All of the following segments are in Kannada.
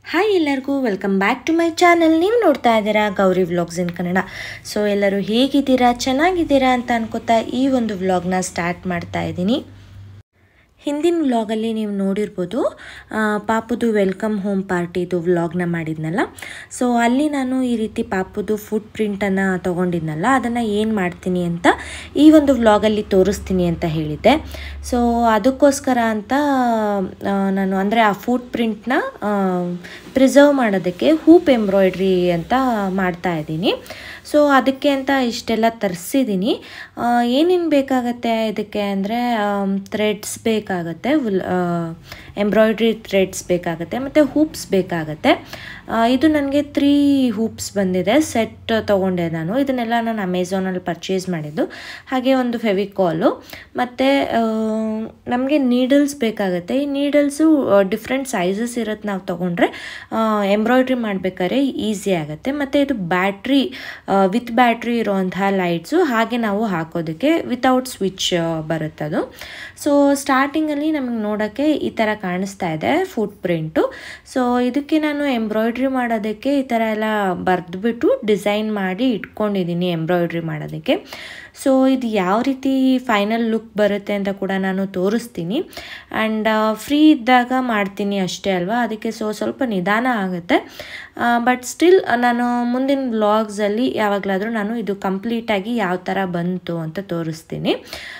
ಹಾಯ್ ಎಲ್ಲರಿಗೂ welcome back to my channel ನೀವು ನೋಡ್ತಾ ಇದ್ದೀರಾ Gauri vlogs in Kannada so ಎಲ್ಲರೂ ಹೇಗಿದ್ದೀರಾ ಚೆನ್ನಾಗಿದ್ದೀರಾ ಅಂತ ಅನ್ಕೋತಾ ಈ ಒಂದು ವ್ಲಾಗ್ನ ಸ್ಟಾರ್ಟ್ ಮಾಡ್ತಾ ಇದ್ದೀನಿ ಹಿಂದಿನ ವ್ಲಾಗಲ್ಲಿ ನೀವು ನೋಡಿರ್ಬೋದು ಆ, ಪಾಪುದು ವೆಲ್ಕಮ್ ಹೋಮ್ ಪಾರ್ಟಿದು ವ್ಲಾಗ್ನ ಮಾಡಿದ್ನಲ್ಲ ಸೊ ಅಲ್ಲಿ ನಾನು ಈ ರೀತಿ ಪಾಪುದು ಫುಟ್ ಪ್ರಿಂಟನ್ನು ತೊಗೊಂಡಿದ್ನಲ್ಲ ಅದನ್ನು ಏನು ಮಾಡ್ತೀನಿ ಅಂತ ಈ ಒಂದು ವ್ಲಾಗಲ್ಲಿ ತೋರಿಸ್ತೀನಿ ಅಂತ ಹೇಳಿದ್ದೆ ಸೊ ಅದಕ್ಕೋಸ್ಕರ ಅಂತ ಆ, ನಾನು ಅಂದರೆ ಆ ಫುಟ್ ಪ್ರಿಂಟ್ನ ಪ್ರಿಸರ್ವ್ ಮಾಡೋದಕ್ಕೆ ಹೂಪ್ ಎಂಬ್ರಾಯ್ಡ್ರಿ ಅಂತ ಮಾಡ್ತಾ ಇದ್ದೀನಿ ಸೊ ಅದಕ್ಕೆ ಅಂತ ಇಷ್ಟೆಲ್ಲ ತರಿಸಿದ್ದೀನಿ ಏನೇನು ಬೇಕಾಗತ್ತೆ ಇದಕ್ಕೆ ಅಂದರೆ ಥ್ರೆಡ್ಸ್ ಬೇಕಾಗತ್ತೆ ವಿಲ್ ಎಂಬ್ರಾಯ್ಡ್ರಿ ಥ್ರೆಡ್ಸ್ ಬೇಕಾಗತ್ತೆ ಮತ್ತು ಹೂಪ್ಸ್ ಬೇಕಾಗತ್ತೆ ಆ, ಇದು ನನಗೆ ತ್ರೀ ಹೂಪ್ಸ್ ಬಂದಿದೆ ಸೆಟ್ ತೊಗೊಂಡೆ ನಾನು ಇದನ್ನೆಲ್ಲ ನಾನು ಅಮೆಝಾನಲ್ಲಿ ಪರ್ಚೇಸ್ ಮಾಡಿದ್ದು ಹಾಗೆ ಒಂದು ಫೆವಿಕಾಲು ಮತ್ತು ನಮಗೆ ನೀಡಲ್ಸ್ ಬೇಕಾಗುತ್ತೆ ಈ ನೀಡಲ್ಸು ಡಿಫ್ರೆಂಟ್ ಸೈಜಸ್ ಇರುತ್ತೆ ನಾವು ತೊಗೊಂಡ್ರೆ ಎಂಬ್ರಾಯ್ಡ್ರಿ ಮಾಡಬೇಕಾದ್ರೆ ಈಸಿ ಆಗುತ್ತೆ ಮತ್ತು ಇದು ಬ್ಯಾಟ್ರಿ ವಿತ್ ಬ್ಯಾಟ್ರಿ ಇರೋವಂತಹ ಲೈಟ್ಸು ಹಾಗೆ ನಾವು ಹಾಕೋದಕ್ಕೆ ವಿತೌಟ್ ಸ್ವಿಚ್ ಬರುತ್ತದು ಸೊ ಸ್ಟಾರ್ಟಿಂಗಲ್ಲಿ ನಮಗೆ ನೋಡೋಕ್ಕೆ ಈ ಥರ ಕಾಣಿಸ್ತಾ ಇದೆ ಫುಟ್ ಪ್ರಿಂಟು ಸೊ ಇದಕ್ಕೆ ನಾನು ಎಂಬ್ರಾಯ್ಡ್ರಿ ಮಾಡೋದಕ್ಕೆ ಈ ಥರ ಎಲ್ಲ ಬರೆದ್ಬಿಟ್ಟು ಡಿಸೈನ್ ಮಾಡಿ ಇಟ್ಕೊಂಡಿದ್ದೀನಿ ಎಂಬ್ರಾಯ್ಡ್ರಿ ಮಾಡೋದಕ್ಕೆ ಸೊ ಇದು ಯಾವ ರೀತಿ ಫೈನಲ್ ಲುಕ್ ಬರುತ್ತೆ ಅಂತ ಕೂಡ ನಾನು ತೋರಿಸ್ತೀನಿ ಆ್ಯಂಡ್ ಫ್ರೀ ಇದ್ದಾಗ ಮಾಡ್ತೀನಿ ಅಷ್ಟೇ ಅಲ್ವಾ ಅದಕ್ಕೆ ಸೊ ಸ್ವಲ್ಪ ನಿಧಾನ ಆಗುತ್ತೆ ಬಟ್ ಸ್ಟಿಲ್ ನಾನು ಮುಂದಿನ ವ್ಲಾಗ್ಸಲ್ಲಿ ಯಾವಾಗಲಾದರೂ ನಾನು ಇದು ಕಂಪ್ಲೀಟಾಗಿ ಯಾವ ಥರ ಬಂತು ಅಂತ ತೋರಿಸ್ತೀನಿ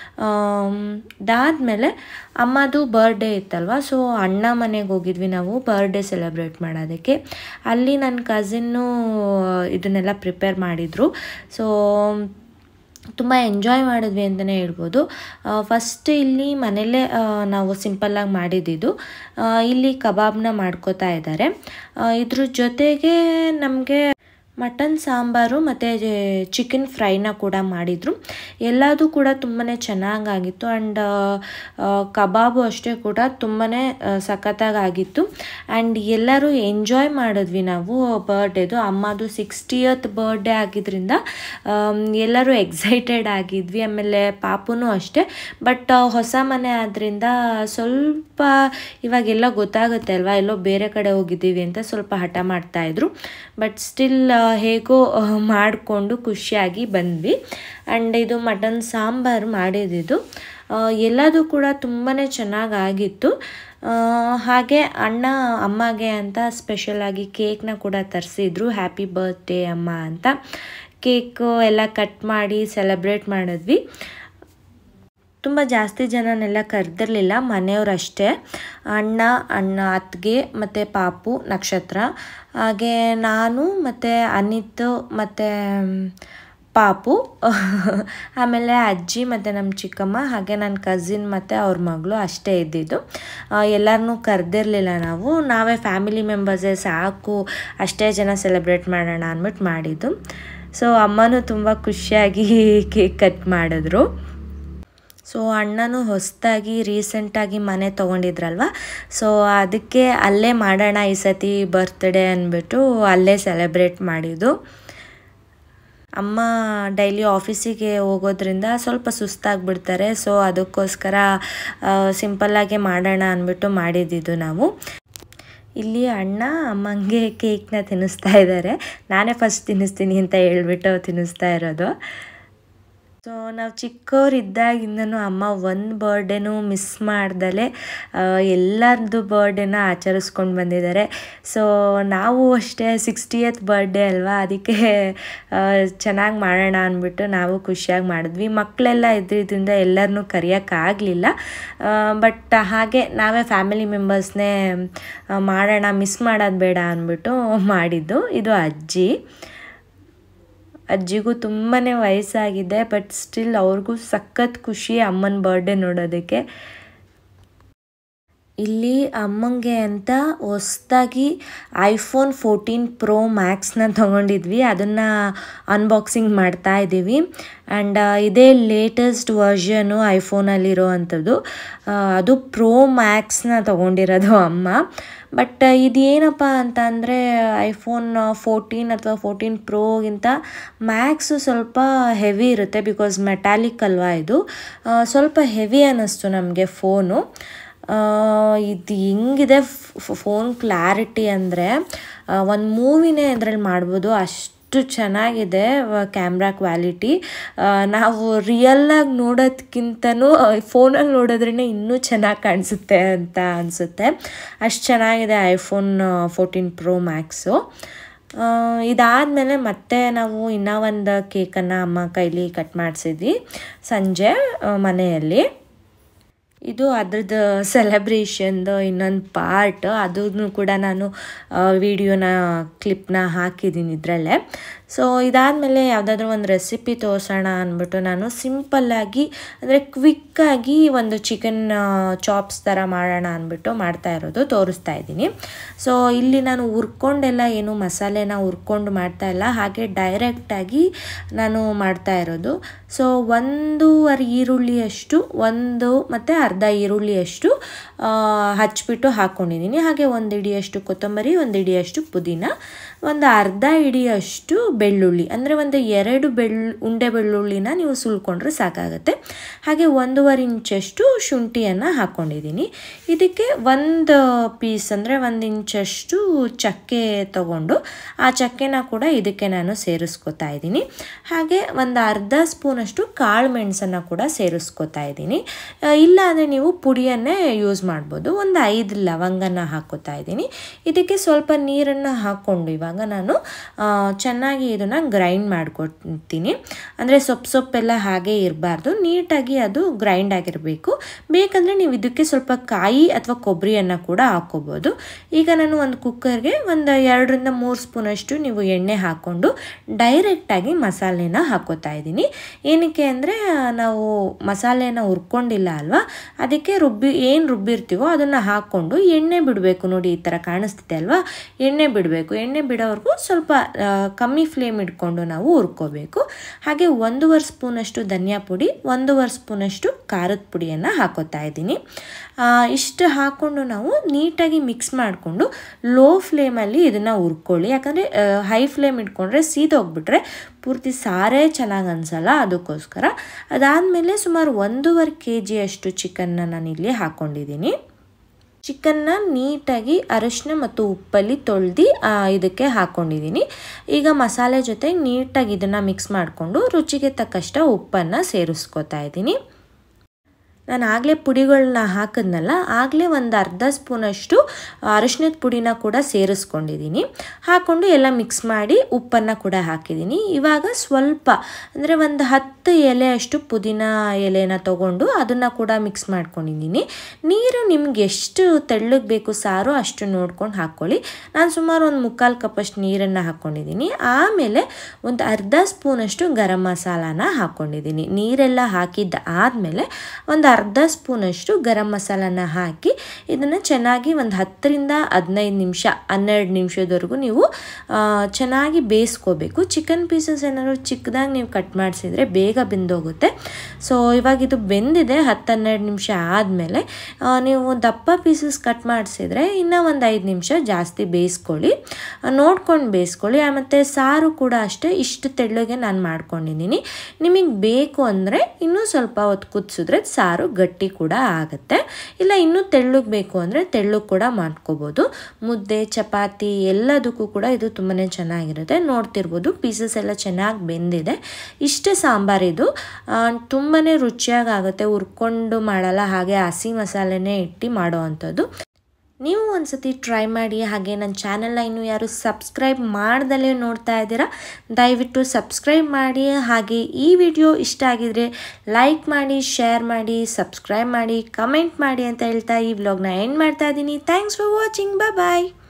ಅದಾದಮೇಲೆ ಅಮ್ಮದು ಬರ್ಡೇ ಇತ್ತಲ್ವ ಸೊ ಅಣ್ಣ ಮನೆಗೆ ಹೋಗಿದ್ವಿ ನಾವು ಬರ್ಡೇ ಸೆಲೆಬ್ರೇಟ್ ಮಾಡೋದಕ್ಕೆ ಅಲ್ಲಿ ನನ್ನ ಕಸಿನ್ನು ಇದನ್ನೆಲ್ಲ ಪ್ರಿಪೇರ್ ಮಾಡಿದರು ಸೊ ತುಂಬ ಎಂಜಾಯ್ ಮಾಡಿದ್ವಿ ಅಂತಲೇ ಹೇಳ್ಬೋದು ಫಸ್ಟ್ ಇಲ್ಲಿ ಮನೆಯಲ್ಲೇ ಆ, ನಾವು ಸಿಂಪಲ್ಲಾಗಿ ಮಾಡಿದ್ದಿದ್ದು ಆ, ಇಲ್ಲಿ ಕಬಾಬ್ನ ಮಾಡ್ಕೋತಾ ಇದ್ದಾರೆ ಆ, ಇದ್ರ ಜೊತೆಗೆ ನಮಗೆ ಮಟನ್ ಸಾಂಬಾರು ಮತ್ತು ಚಿಕನ್ ಫ್ರೈನ ಕೂಡ ಮಾಡಿದರು ಎಲ್ಲದೂ ಕೂಡ ತುಂಬಾ ಚೆನ್ನಾಗಾಗಿತ್ತು ಆ್ಯಂಡ್ ಕಬಾಬು ಅಷ್ಟೇ ಕೂಡ ತುಂಬಾ ಸಖತ್ತಾಗಿತ್ತು ಆ್ಯಂಡ್ ಎಲ್ಲರೂ ಎಂಜಾಯ್ ಮಾಡಿದ್ವಿ ನಾವು ಬರ್ಡೇದು ಅಮ್ಮದು ಸಿಕ್ಸ್ಟಿಯತ್ ಬರ್ಡೇ ಆಗಿದ್ದರಿಂದ ಆಮ್, ಎಲ್ಲರೂ ಎಕ್ಸೈಟೆಡ್ ಆಗಿದ್ವಿ ಆಮೇಲೆ ಪಾಪುನೂ ಅಷ್ಟೇ ಬಟ್ ಹೊಸ ಮನೆ ಆದ್ದರಿಂದ ಸ್ವಲ್ಪ ಇವಾಗೆಲ್ಲ ಗೊತ್ತಾಗುತ್ತೆ ಅಲ್ವಾ ಎಲ್ಲೋ ಬೇರೆ ಕಡೆ ಹೋಗಿದ್ದೀವಿ ಅಂತ ಸ್ವಲ್ಪ ಹಠ ಮಾಡ್ತಾಯಿದ್ರು ಬಟ್ ಸ್ಟಿಲ್ ಹೇಗೋ ಮಾಡಿಕೊಂಡು ಖುಷಿಯಾಗಿ ಬಂದ್ವಿ ಆ್ಯಂಡ್ ಇದು ಮಟನ್ ಸಾಂಬಾರು ಮಾಡಿದ್ದು ಎಲ್ಲದೂ ಕೂಡ ತುಂಬಾ ಚೆನ್ನಾಗಾಗಿತ್ತು ಆ, ಹಾಗೆ ಅಣ್ಣ ಅಮ್ಮಗೆ ಅಂತ ಸ್ಪೆಷಲಾಗಿ ಕೇಕ್ನ ಕೂಡ ತರಿಸಿದ್ರು ಹ್ಯಾಪಿ ಬರ್ತ್ಡೇ ಅಮ್ಮ ಅಂತ ಕೇಕು ಎಲ್ಲ ಕಟ್ ಮಾಡಿ ಸೆಲೆಬ್ರೇಟ್ ಮಾಡಿದ್ವಿ ತುಂಬ ಜಾಸ್ತಿ ಜನನೆಲ್ಲ ಕರೆದಿರಲಿಲ್ಲ ಮನೆಯವರಷ್ಟೇ ಅಣ್ಣ ಅಣ್ಣ ಅತ್ತಿಗೆ ಮತ್ತು ಪಾಪು ನಕ್ಷತ್ರ ಹಾಗೆ ನಾನು ಮತ್ತು ಅನಿತ್ ಮತ್ತು ಪಾಪು ಆಮೇಲೆ ಅಜ್ಜಿ ಮತ್ತು ನಮ್ಮ ಚಿಕ್ಕಮ್ಮ ಹಾಗೆ ನನ್ನ ಕಸಿನ್ ಮತ್ತು ಅವ್ರ ಮಗಳು ಅಷ್ಟೇ ಇದ್ದಿದ್ದು ಎಲ್ಲರನ್ನೂ ಕರೆದಿರಲಿಲ್ಲ ನಾವು ನಾವೇ ಫ್ಯಾಮಿಲಿ ಮೆಂಬರ್ಸೇ ಸಾಕು ಅಷ್ಟೇ ಜನ ಸೆಲೆಬ್ರೇಟ್ ಮಾಡೋಣ ಅಂದ್ಬಿಟ್ಟು ಮಾಡಿದ್ದು ಸೊ ಅಮ್ಮನೂ ತುಂಬ ಖುಷಿಯಾಗಿ ಕೇಕ್ ಕಟ್ ಮಾಡಿದ್ರು ಸೊ ಅಣ್ಣನೂ ಹೊಸದಾಗಿ ರೀಸೆಂಟಾಗಿ ಮನೆ ತೊಗೊಂಡಿದ್ರಲ್ವ ಸೊ ಅದಕ್ಕೆ ಅಲ್ಲೇ ಮಾಡೋಣ ಈ ಸತಿ ಬರ್ತ್ಡೇ ಅಂದ್ಬಿಟ್ಟು ಅಲ್ಲೇ ಸೆಲೆಬ್ರೇಟ್ ಮಾಡಿದ್ದು ಅಮ್ಮ ಡೈಲಿ ಆಫೀಸಿಗೆ ಹೋಗೋದ್ರಿಂದ ಸ್ವಲ್ಪ ಸುಸ್ತಾಗ್ಬಿಡ್ತಾರೆ ಸೊ ಅದಕ್ಕೋಸ್ಕರ ಸಿಂಪಲ್ಲಾಗೆ ಮಾಡೋಣ ಅಂದ್ಬಿಟ್ಟು ಮಾಡಿದ್ದಿದ್ದು ನಾವು ಇಲ್ಲಿ ಅಣ್ಣ ಅಮ್ಮಂಗೆ ಕೇಕ್ನ ತಿನ್ನಿಸ್ತಾ ಇದ್ದಾರೆ ನಾನೇ ಫಸ್ಟ್ ತಿನ್ನಿಸ್ತೀನಿ ಅಂತ ಹೇಳ್ಬಿಟ್ಟು ತಿನ್ನಿಸ್ತಾ ಇರೋದು ಸೊ ನಾವು ಚಿಕ್ಕವರಿದ್ದಾಗಿಂದನೂ ಅಮ್ಮ ಒಂದು ಬರ್ಡೇನೂ ಮಿಸ್ ಮಾಡ್ದಲೆ ಎಲ್ಲರದ್ದು ಬರ್ಡೇನ ಆಚರಿಸ್ಕೊಂಡು ಬಂದಿದ್ದಾರೆ ಸೊ ನಾವು ಅಷ್ಟೇ ಸಿಕ್ಸ್ಟಿಯತ್ ಬರ್ಡೇ ಅಲ್ವಾ ಅದಕ್ಕೆ ಚೆನ್ನಾಗಿ ಮಾಡೋಣ ಅಂದ್ಬಿಟ್ಟು ನಾವು ಖುಷಿಯಾಗಿ ಮಾಡಿದ್ವಿ ಮಕ್ಕಳೆಲ್ಲ ಇದ್ದಿದ್ದರಿಂದ ಎಲ್ಲರನ್ನೂ ಕರೆಯೋಕ್ಕಾಗಲಿಲ್ಲ ಬಟ್ ಹಾಗೆ ನಾವೇ ಫ್ಯಾಮಿಲಿ ಮೆಂಬರ್ಸ್ನೇ ಮಾಡೋಣ ಮಿಸ್ ಮಾಡೋದು ಬೇಡ ಅಂದ್ಬಿಟ್ಟು ಮಾಡಿದ್ದು ಇದು ಅಜ್ಜಿ ಅಜ್ಜಿಗೂ ತುಂಬಾ ವಯಸ್ಸಾಗಿದೆ ಬಟ್ ಸ್ಟಿಲ್ ಅವ್ರಿಗೂ ಸಖತ್ ಖುಷಿ ಅಮ್ಮನ ಬರ್ಡೇ ನೋಡೋದಕ್ಕೆ ಇಲ್ಲಿ ಅಮ್ಮಂಗೆ ಅಂತ ಹೊಸ್ದಾಗಿ ಐಫೋನ್ ಫೋರ್ಟೀನ್ ಪ್ರೋ ಮ್ಯಾಕ್ಸ್ನ ತೊಗೊಂಡಿದ್ವಿ ಅದನ್ನು ಅನ್ಬಾಕ್ಸಿಂಗ್ ಮಾಡ್ತಾ ಇದ್ದೀವಿ ಆ್ಯಂಡ್ ಇದೇ ಲೇಟೆಸ್ಟ್ ವರ್ಷನು ಐಫೋನಲ್ಲಿರೋ ಅಂಥದ್ದು ಅದು ಪ್ರೋ ಮ್ಯಾಕ್ಸ್ನ ತೊಗೊಂಡಿರೋದು ಅಮ್ಮ ಬಟ್ ಇದೇನಪ್ಪ ಅಂತ ಅಂದರೆ ಐಫೋನ್ ಫೋರ್ಟೀನ್ ಅಥವಾ ಫೋರ್ಟೀನ್ ಪ್ರೋಗಿಂತ ಮ್ಯಾಕ್ಸು ಸ್ವಲ್ಪ ಹೆವಿ ಇರುತ್ತೆ ಬಿಕಾಸ್ ಮೆಟಾಲಿಕ್ ಅಲ್ವಾ ಇದು ಆ, ಸ್ವಲ್ಪ ಹೆವಿ ಅನ್ನಿಸ್ತು ನಮಗೆ ಫೋನು ಇದು ಹೆಂಗಿದೆ ಫೋನ್ ಕ್ಲಾರಿಟಿ ಅಂದರೆ ಒಂದು ಮೂವಿನೇ ಇದರಲ್ಲಿ ಮಾಡ್ಬೋದು ಅಷ್ಟು ಚೆನ್ನಾಗಿದೆ ಕ್ಯಾಮ್ರಾ ಕ್ವಾಲಿಟಿ ನಾವು ರಿಯಲ್ಲಾಗಿ ನೋಡೋದಕ್ಕಿಂತನೂ ಫೋನಲ್ಲಿ ನೋಡೋದ್ರೇ ಇನ್ನೂ ಚೆನ್ನಾಗಿ ಕಾಣಿಸುತ್ತೆ ಅಂತ ಅನಿಸುತ್ತೆ ಅಷ್ಟು ಚೆನ್ನಾಗಿದೆ ಐಫೋನ್ ಫೋರ್ಟೀನ್ ಪ್ರೋ ಮ್ಯಾಕ್ಸು ಇದಾದಮೇಲೆ ಮತ್ತೆ ನಾವು ಇನ್ನೂ ಒಂದು ಕೇಕನ್ನು ಅಮ್ಮ ಕೈಲಿ ಕಟ್ ಮಾಡಿಸಿದ್ವಿ ಸಂಜೆ ಮನೆಯಲ್ಲಿ ಇದು ಅದ್ರದ್ದು ಸೆಲೆಬ್ರೇಷನ್ದು ಇನ್ನೊಂದು ಪಾರ್ಟ್ ಅದನ್ನು ಕೂಡ ನಾನು ವಿಡಿಯೋನ ಕ್ಲಿಪ್ನ ಹಾಕಿದ್ದೀನಿ ಇದರಲ್ಲೇ ಸೊ ಇದಾದಮೇಲೆ ಯಾವುದಾದ್ರೂ ಒಂದು ರೆಸಿಪಿ ತೋರಿಸೋಣ ಅಂದ್ಬಿಟ್ಟು ನಾನು ಸಿಂಪಲ್ಲಾಗಿ ಅಂದರೆ ಕ್ವಿಕ್ಕಾಗಿ ಒಂದು ಚಿಕನ್ ಚಾಪ್ಸ್ ಥರ ಮಾಡೋಣ ಅಂದ್ಬಿಟ್ಟು ಮಾಡ್ತಾ ಇರೋದು ತೋರಿಸ್ತಾ ಇದ್ದೀನಿ ಸೊ ಇಲ್ಲಿ ನಾನು ಹುರ್ಕೊಂಡೆಲ್ಲ ಏನು ಮಸಾಲೆನ ಹುರ್ಕೊಂಡು ಮಾಡ್ತಾ ಇಲ್ಲ ಹಾಗೆ ಡೈರೆಕ್ಟಾಗಿ ನಾನು ಮಾಡ್ತಾ ಇರೋದು ಸೊ ಒಂದೂವರೆ ಈರುಳ್ಳಿಯಷ್ಟು ಒಂದು ಮತ್ತು ಅರ್ಧ ಈರುಳ್ಳಿಯಷ್ಟು ಹಚ್ಬಿಟ್ಟು ಹಾಕ್ಕೊಂಡಿದ್ದೀನಿ ಹಾಗೆ ಒಂದು ಇಡಿಯಷ್ಟು ಕೊತ್ತಂಬರಿ ಒಂದು ಇಡಿಯಷ್ಟು ಪುದೀನ ಒಂದು ಅರ್ಧ ಇಡಿಯಷ್ಟು ಬೆಳ್ಳುಳ್ಳಿ ಅಂದರೆ ಒಂದು ಎರಡು ಬೆಳ್ಳು ಉಂಡೆ ಬೆಳ್ಳುಳ್ಳಿನ ನೀವು ಸುಲ್ಕೊಂಡ್ರೆ ಸಾಕಾಗುತ್ತೆ ಹಾಗೆ ಒಂದೂವರೆ ಇಂಚಷ್ಟು ಶುಂಠಿಯನ್ನು ಹಾಕ್ಕೊಂಡಿದ್ದೀನಿ ಇದಕ್ಕೆ ಒಂದು ಪೀಸ್ ಅಂದರೆ ಒಂದು ಇಂಚಷ್ಟು ಚಕ್ಕೆ ತಗೊಂಡು ಆ ಚಕ್ಕೆನ ಕೂಡ ಇದಕ್ಕೆ ನಾನು ಸೇರಿಸ್ಕೊತಾ ಇದ್ದೀನಿ ಹಾಗೆ ಒಂದು ಅರ್ಧ ಸ್ಪೂನಷ್ಟು ಕಾಳು ಮೆಣಸನ್ನು ಕೂಡ ಸೇರಿಸ್ಕೊತಾ ಇದ್ದೀನಿ ಇಲ್ಲ ಅಂದರೆ ನೀವು ಪುಡಿಯನ್ನೇ ಯೂಸ್ ಮಾಡ್ಬೋದು ಒಂದು ಐದು ಲವಂಗನ ಹಾಕೋತಾ ಇದ್ದೀನಿ ಇದಕ್ಕೆ ಸ್ವಲ್ಪ ನೀರನ್ನು ಹಾಕ್ಕೊಂಡು ಇವಾಗ ನಾನು ಚೆನ್ನಾಗಿ ಇದನ್ನು ಗ್ರೈಂಡ್ ಮಾಡ್ಕೊತೀನಿ ಅಂದರೆ ಸೊಪ್ಪು ಸೊಪ್ಪೆಲ್ಲ ಹಾಗೆ ಇರಬಾರ್ದು ನೀಟಾಗಿ ಅದು ಗ್ರೈಂಡ್ ಆಗಿರಬೇಕು ಬೇಕಂದರೆ ನೀವು ಇದಕ್ಕೆ ಸ್ವಲ್ಪ ಕಾಯಿ ಅಥವಾ ಕೊಬ್ಬರಿಯನ್ನು ಕೂಡ ಹಾಕ್ಕೋಬೋದು ಈಗ ನಾನು ಒಂದು ಕುಕ್ಕರ್ಗೆ ಒಂದು ಎರಡರಿಂದ ಮೂರು ಸ್ಪೂನಷ್ಟು ನೀವು ಎಣ್ಣೆ ಹಾಕ್ಕೊಂಡು ಡೈರೆಕ್ಟಾಗಿ ಮಸಾಲೆನ ಹಾಕೋತಾ ಇದ್ದೀನಿ ಏನಕ್ಕೆ ಅಂದರೆ ನಾವು ಮಸಾಲೆನ ಹುರ್ಕೊಂಡಿಲ್ಲ ಅಲ್ವಾ ಅದಕ್ಕೆ ರುಬ್ಬಿ ಏನು ರುಬ್ಬಿರ್ತೀವೋ ಅದನ್ನು ಹಾಕ್ಕೊಂಡು ಎಣ್ಣೆ ಬಿಡಬೇಕು ನೋಡಿ ಈ ಥರ ಕಾಣಿಸ್ತಿದೆ ಅಲ್ವಾ ಎಣ್ಣೆ ಬಿಡಬೇಕು ಎಣ್ಣೆ ಬಿಡೋವರೆಗೂ ಸ್ವಲ್ಪ ಕಮ್ಮಿ ಫ್ಲೇಮ್ ಇಟ್ಕೊಂಡು ನಾವು ಹುರ್ಕೋಬೇಕು ಹಾಗೆ ಒಂದೂವರೆ ಸ್ಪೂನಷ್ಟು ಧನಿಯಾ ಪುಡಿ ಒಂದೂವರೆ ಸ್ಪೂನಷ್ಟು ಖಾರದ ಪುಡಿಯನ್ನು ಹಾಕೋತಾ ಇದ್ದೀನಿ ಇಷ್ಟು ಹಾಕ್ಕೊಂಡು ನಾವು ನೀಟಾಗಿ ಮಿಕ್ಸ್ ಮಾಡಿಕೊಂಡು ಲೋ ಫ್ಲೇಮಲ್ಲಿ ಇದನ್ನು ಹುರ್ಕೊಳ್ಳಿ ಯಾಕಂದರೆ ಹೈ ಫ್ಲೇಮ್ ಇಟ್ಕೊಂಡ್ರೆ ಸೀದೋಗ್ಬಿಟ್ರೆ ಪೂರ್ತಿ ಸಾರೇ ಚೆನ್ನಾಗಿ ಅನಿಸಲ್ಲ ಅದಕ್ಕೋಸ್ಕರ ಅದಾದಮೇಲೆ ಸುಮಾರು ಒಂದೂವರೆ ಕೆ ಜಿಯಷ್ಟು ಚಿಕನ್ನ ನಾನಿಲ್ಲಿ ಹಾಕ್ಕೊಂಡಿದ್ದೀನಿ ಚಿಕನ್ನ ನೀಟಾಗಿ ಅರಶಿನ ಮತ್ತು ಉಪ್ಪಲ್ಲಿ ತೊಳೆದು ಇದಕ್ಕೆ ಹಾಕ್ಕೊಂಡಿದ್ದೀನಿ ಈಗ ಮಸಾಲೆ ಜೊತೆ ನೀಟಾಗಿ ಇದನ್ನು ಮಿಕ್ಸ್ ಮಾಡಿಕೊಂಡು ರುಚಿಗೆ ತಕ್ಕಷ್ಟು ಉಪ್ಪನ್ನು ಸೇರಿಸ್ಕೊತಾ ಇದ್ದೀನಿ ನಾನು ಆಗಲೇ ಪುಡಿಗಳನ್ನ ಹಾಕಿದ್ನಲ್ಲ ಆಗಲೇ ಒಂದು ಅರ್ಧ ಸ್ಪೂನಷ್ಟು ಅರಿಶಿನದ ಪುಡಿನ ಕೂಡ ಸೇರಿಸ್ಕೊಂಡಿದ್ದೀನಿ ಹಾಕ್ಕೊಂಡು ಎಲ್ಲ ಮಿಕ್ಸ್ ಮಾಡಿ ಉಪ್ಪನ್ನು ಕೂಡ ಹಾಕಿದ್ದೀನಿ ಇವಾಗ ಸ್ವಲ್ಪ ಅಂದರೆ ಒಂದು ಹತ್ತು ಎಲೆ ಅಷ್ಟು ಪುದೀನ ಎಲೆನ ತೊಗೊಂಡು ಅದನ್ನು ಕೂಡ ಮಿಕ್ಸ್ ಮಾಡ್ಕೊಂಡಿದ್ದೀನಿ ನೀರು ನಿಮ್ಗೆ ಎಷ್ಟು ತೆಳ್ಳಗೆ ಬೇಕು ಸಾರು ಅಷ್ಟು ನೋಡ್ಕೊಂಡು ಹಾಕ್ಕೊಳ್ಳಿ ನಾನು ಸುಮಾರು ಒಂದು ಮುಕ್ಕಾಲು ಕಪ್ಪಷ್ಟು ನೀರನ್ನು ಹಾಕ್ಕೊಂಡಿದ್ದೀನಿ ಆಮೇಲೆ ಒಂದು ಅರ್ಧ ಸ್ಪೂನಷ್ಟು ಗರಂ ಮಸಾಲಾನ ಹಾಕ್ಕೊಂಡಿದ್ದೀನಿ ನೀರೆಲ್ಲ ಹಾಕಿದ್ದ ಆದಮೇಲೆ ಒಂದು ಅರ್ಧ ಸ್ಪೂನಷ್ಟು ಗರಂ ಮಸಾಲಾನ ಹಾಕಿ ಇದನ್ನು ಚೆನ್ನಾಗಿ ಒಂದು ಹತ್ತರಿಂದ ಹದಿನೈದು ನಿಮಿಷ ಹನ್ನೆರಡು ನಿಮಿಷದವರೆಗೂ ನೀವು ಚೆನ್ನಾಗಿ ಬೇಯಿಸ್ಕೋಬೇಕು ಚಿಕನ್ ಪೀಸಸ್ ಏನಾದ್ರು ಚಿಕ್ಕದಾಗಿ ನೀವು ಕಟ್ ಮಾಡಿಸಿದ್ರೆ ಬೇಗ ಬೆಂದೋಗುತ್ತೆ ಸೊ ಇವಾಗ ಇದು ಬೆಂದಿದೆ ಹತ್ತು ಹನ್ನೆರಡು ನಿಮಿಷ ಆದಮೇಲೆ ನೀವು ದಪ್ಪ ಪೀಸಸ್ ಕಟ್ ಮಾಡಿಸಿದ್ರೆ ಇನ್ನೂ ಒಂದು ಐದು ನಿಮಿಷ ಜಾಸ್ತಿ ಬೇಯಿಸ್ಕೊಳ್ಳಿ ನೋಡ್ಕೊಂಡು ಬೇಯಿಸ್ಕೊಳ್ಳಿ ಮತ್ತು ಸಾರು ಕೂಡ ಅಷ್ಟೇ ಇಷ್ಟು ತೆಳ್ಳಗೆ ನಾನು ಮಾಡ್ಕೊಂಡಿದ್ದೀನಿ ನಿಮಗೆ ಬೇಕು ಅಂದರೆ ಇನ್ನೂ ಸ್ವಲ್ಪ ಹೊತ್ತು ಕುದಿಸಿದ್ರೆ ಸಾರು ಗಟ್ಟಿ ಕೂಡ ಆಗುತ್ತೆ ಇಲ್ಲ ಇನ್ನೂ ತೆಳ್ಳಗೆ ಬೇಕು ಅಂದರೆ ತೆಳ್ಳಗೆ ಕೂಡ ಮಾಡ್ಕೋಬೋದು ಮುದ್ದೆ ಚಪಾತಿ ಎಲ್ಲದಕ್ಕೂ ಕೂಡ ಇದು ತುಂಬಾ ಚೆನ್ನಾಗಿರುತ್ತೆ ನೋಡ್ತಿರ್ಬೋದು ಪೀಸಸ್ ಎಲ್ಲ ಚೆನ್ನಾಗಿ ಬೆಂದಿದೆ ಇಷ್ಟೇ ಸಾಂಬಾರಿದು ತುಂಬಾ ರುಚಿಯಾಗಿ ಆಗುತ್ತೆ ಹುರ್ಕೊಂಡು ಮಾಡಲ್ಲ ಹಾಗೆ ಹಸಿ ಮಸಾಲೆನೇ ಇಟ್ಟು ಮಾಡೋ ಅಂಥದ್ದು ನೀವು ಒಂದ್ಸತಿ ಟ್ರೈ ಮಾಡಿ ಹಾಗೆ ನನ್ನ ಚಾನಲ್ನ ಇನ್ನೂ ಯಾರು ಸಬ್ಸ್ಕ್ರೈಬ್ ಮಾಡ್ದಲೇ ನೋಡ್ತಾ ಇದ್ದೀರಾ ದಯವಿಟ್ಟು ಸಬ್ಸ್ಕ್ರೈಬ್ ಮಾಡಿ ಹಾಗೆ ಈ ವಿಡಿಯೋ ಇಷ್ಟ ಆಗಿದ್ರೆ ಲೈಕ್ ಮಾಡಿ ಶೇರ್ ಮಾಡಿ ಸಬ್ಸ್ಕ್ರೈಬ್ ಮಾಡಿ ಕಮೆಂಟ್ ಮಾಡಿ ಅಂತ ಹೇಳ್ತಾ ಈ ವ್ಲಾಗ್ನ ಎಂಡ್ ಮಾಡ್ತಾ ಇದ್ದೀನಿ ಥ್ಯಾಂಕ್ಸ್ ಫಾರ್ ವಾಚಿಂಗ್ ಬಾಯ್